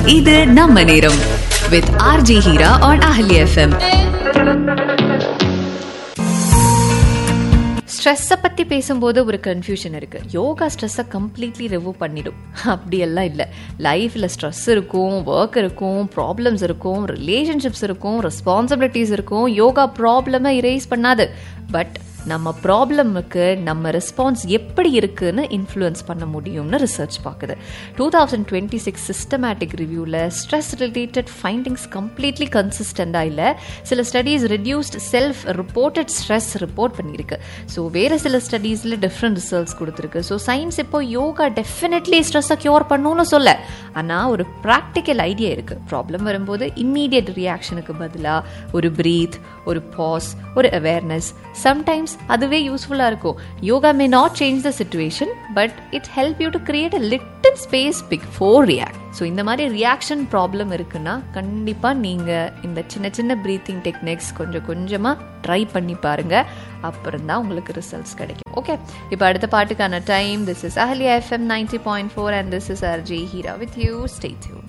இது நம்ம நேரம் with RJ Heera on Ahali FM ஸ்ட்ரெஸ்ஸை பற்றி பேசும்போது ஒரு கன்ஃபியூஷன் இருக்குது யோகா ஸ்ட்ரெஸ்ஸை கம்ப்ளீட்லி ரிமூவ் பண்ணிடும் அப்படியெல்லாம் இல்லை லைஃப்பில் ஸ்ட்ரெஸ் இருக்கும் ஒர்க் இருக்கும் ப்ராப்ளம்ஸ் இருக்கும் ரிலேஷன்ஷிப்ஸ் இருக்கும் ரெஸ்பான்சிபிலிட்டிஸ் இருக்கும் யோகா ப்ராப்ளமை இரேஸ் பண்ணாது பட் நம்ம ப்ராப்ளமுக்கு நம்ம ரெஸ்பான்ஸ் எப்படி இருக்குன்னு இன்ஃப்ளூயன்ஸ் பண்ண முடியும்னு ரிசர்ச் பார்க்குது two thousand twenty six systematic ரிவ்யூவில் ஸ்ட்ரெஸ் ரிலேட்டட் ஃபைண்டிங்ஸ் கம்ப்ளீட்லி கன்சிஸ்டண்டாக இல்லை சில studies reduced self reported stress report பண்ணியிருக்கு ஸோ வேறு சில ஸ்டடீஸில் டிஃப்ரெண்ட் ரிசல்ட்ஸ் கொடுத்துருக்கு ஸோ சயின்ஸ் இப்போ யோகா டெஃபினெட்லி ஸ்ட்ரெஸ்ஸை க்யூர் பண்ணணும்னு சொல்ல ஆனால் ஒரு ப்ராக்டிக்கல் ஐடியா இருக்குது ப்ராப்ளம் வரும்போது இம்மீடியட் ரியாக்ஷனுக்கு பதிலாக ஒரு ப்ரீத் ஒரு பாஸ் ஒரு அவேர்னஸ் சம்டைம்ஸ் அதுவே யூஸ்ஃபுல்லாக இருக்கும் yoga may not change the situation but it help you to create a little space before react so இந்த மாதிரி ரியாக்ஷன் ப்ராப்ளம் இருக்குன்னா கண்டிப்பாக நீங்கள் இந்த சின்ன சின்ன ப்ரீத்திங் டெக்னிக்ஸ் கொஞ்சம் கொஞ்சமாக ட்ரை பண்ணி பாருங்க அப்புறம் தான் உங்களுக்கு ரிசல்ட்ஸ் கிடைக்கும் ஓகே இப்போ அடுத்த பாட்டுக்கான time this is Ahaliya FM ninety point four and this is RJ Heera with you stay tune